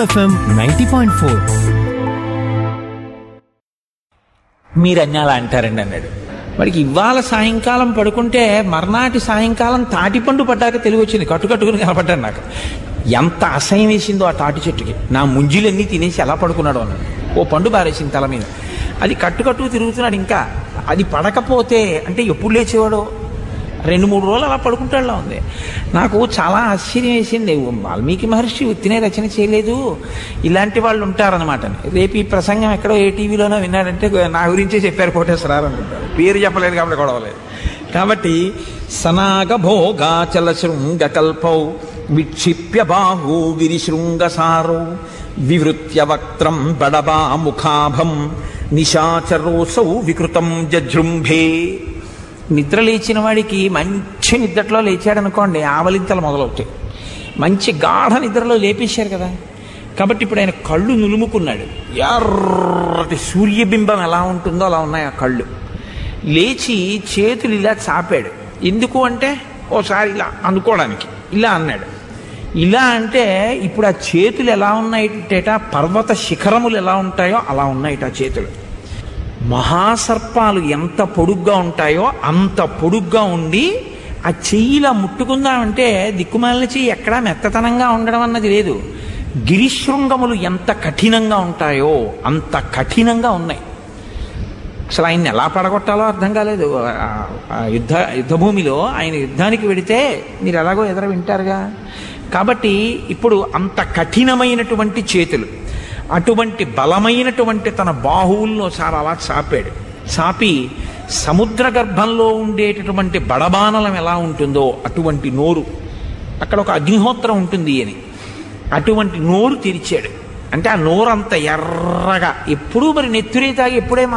FM ninety point four మీరు అన్నీ అలా అంటారండి అన్నాడు వాడికి ఇవాళ సాయంకాలం పడుకుంటే మర్నాటి సాయంకాలం తాటిపండు పడ్డాక తెలివి వచ్చింది కట్టుకట్టుకుని కనపడ్డాడు నాకు ఎంత అసహ్యం వేసిందో ఆ తాటి చెట్టుకి నా ముంజులన్నీ తినేసి ఎలా పడుకున్నాడు అన్నాడు ఓ పండు బారేసింది తల మీద అది కట్టుకట్టు తిరుగుతున్నాడు ఇంకా అది పడకపోతే అంటే ఎప్పుడు లేచేవాడో రెండు మూడు రోజులు అలా పడుకుంటాడులా ఉంది నాకు చాలా ఆశ్చర్యం వేసింది వాల్మీకి మహర్షి ఉత్తినే రచన చేయలేదు ఇలాంటి వాళ్ళు ఉంటారనమాట రేపు ఈ ప్రసంగం ఎక్కడో ఏ టీవీలోనో విన్నాడంటే నా గురించే చెప్పారు కోటేశ్వరారు అనుకుంటారు పేరు చెప్పలేదు కాబట్టి గొడవలేదు కాబట్టి సనాగ భోగాచల శృంగ కల్పౌ విక్షిప్య బాహు విరిశృంగసారౌ వివృత్య వక్త్రం బడబా ముఖాభం నిశాచరోసౌ వికృతం జజృంభే నిద్ర లేచిన వాడికి మంచి నిద్రలో లేచాడనుకోండి ఆవలింతలు మొదలవుతాయి మంచి గాఢ నిద్రలో లేపేశారు కదా కాబట్టి ఇప్పుడు ఆయన కళ్ళు నులుముకున్నాడు ఎర్రటి సూర్యబింబం ఎలా ఉంటుందో అలా ఉన్నాయి ఆ కళ్ళు లేచి చేతులు ఇలా చాపాడు ఎందుకు అంటే ఓసారి ఇలా అనుకోవడానికి ఇలా అన్నాడు ఇలా అంటే ఇప్పుడు ఆ చేతులు ఎలా ఉన్నాయిటేట పర్వత శిఖరములు ఎలా ఉంటాయో అలా ఉన్నాయిట ఆ చేతులు మహాసర్పాలు ఎంత పొడుగ్గా ఉంటాయో అంత పొడుగ్గా ఉండి ఆ చెయ్యిలా ముట్టుకుందామంటే దిక్కుమాలిన చెయ్యి ఎక్కడా మెత్తతనంగా ఉండడం అన్నది లేదు గిరిశృంగములు ఎంత కఠినంగా ఉంటాయో అంత కఠినంగా ఉన్నాయి అసలు ఆయన్ని ఎలా పడగొట్టాలో అర్థం కాలేదు ఆ- ఆ యుద్ధ యుద్ధభూమిలో ఆయన యుద్ధానికి వెడితే మీరు ఎలాగో ఎదుర వింటారుగా కాబట్టి ఇప్పుడు అంత కఠినమైనటువంటి చేతులు అటువంటి బలమైనటువంటి తన బాహువుల్లో చాలా అలా చాపాడు చాపి సముద్ర గర్భంలో ఉండేటటువంటి బడబానలం ఎలా ఉంటుందో అటువంటి నోరు అక్కడ ఒక అగ్నిహోత్రం ఉంటుంది అని అటువంటి నోరు తెరిచాడు అంటే ఆ నోరు అంత ఎర్రగా ఎప్పుడూ మరి నెత్తురే తాగి ఎప్పుడే